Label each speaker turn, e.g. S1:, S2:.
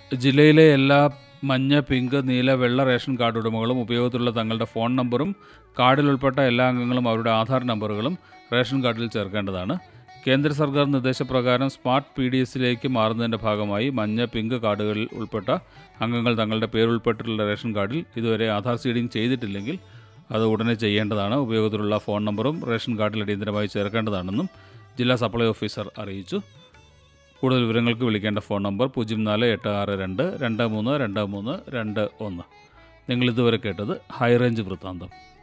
S1: ജില്ലയിലെ എല്ലാ മഞ്ഞ പിങ്ക് നീല വെള്ള റേഷൻ കാർഡ് ഉടമകളും ഉപയോഗത്തിലുള്ള തങ്ങളുടെ ഫോൺ നമ്പറും കാർഡിൽ ഉൾപ്പെട്ട എല്ലാ അംഗങ്ങളും അവരുടെ ആധാർ നമ്പറുകളും റേഷൻ കാർഡിൽ ചേർക്കേണ്ടതാണ് കേന്ദ്ര സർക്കാർ നിർദ്ദേശപ്രകാരം സ്മാർട്ട് പി ഡി എസിലേക്ക് മാറുന്നതിൻ്റെ ഭാഗമായി മഞ്ഞ പിങ്ക് കാർഡുകളിൽ ഉൾപ്പെട്ട അംഗങ്ങൾ തങ്ങളുടെ പേരുൾപ്പെട്ടിട്ടുള്ള റേഷൻ കാർഡിൽ ഇതുവരെ ആധാർ സീഡിംഗ് ചെയ്തിട്ടില്ലെങ്കിൽ അത് ഉടനെ ചെയ്യേണ്ടതാണ് ഉപയോഗത്തിലുള്ള ഫോൺ നമ്പറും റേഷൻ കാർഡിൽ അടിയന്തരമായി ചേർക്കേണ്ടതാണെന്നും ജില്ലാ സപ്ലൈ ഓഫീസർ അറിയിച്ചു കൂടുതൽ വിവരങ്ങൾക്ക് വിളിക്കേണ്ട ഫോൺ നമ്പർ പൂജ്യം നാല് എട്ട് ആറ് രണ്ട് രണ്ട് മൂന്ന് രണ്ട് മൂന്ന് രണ്ട് ഒന്ന് നിങ്ങൾ ഇതുവരെ കേട്ടത് ഹൈറേഞ്ച് വൃത്താന്തം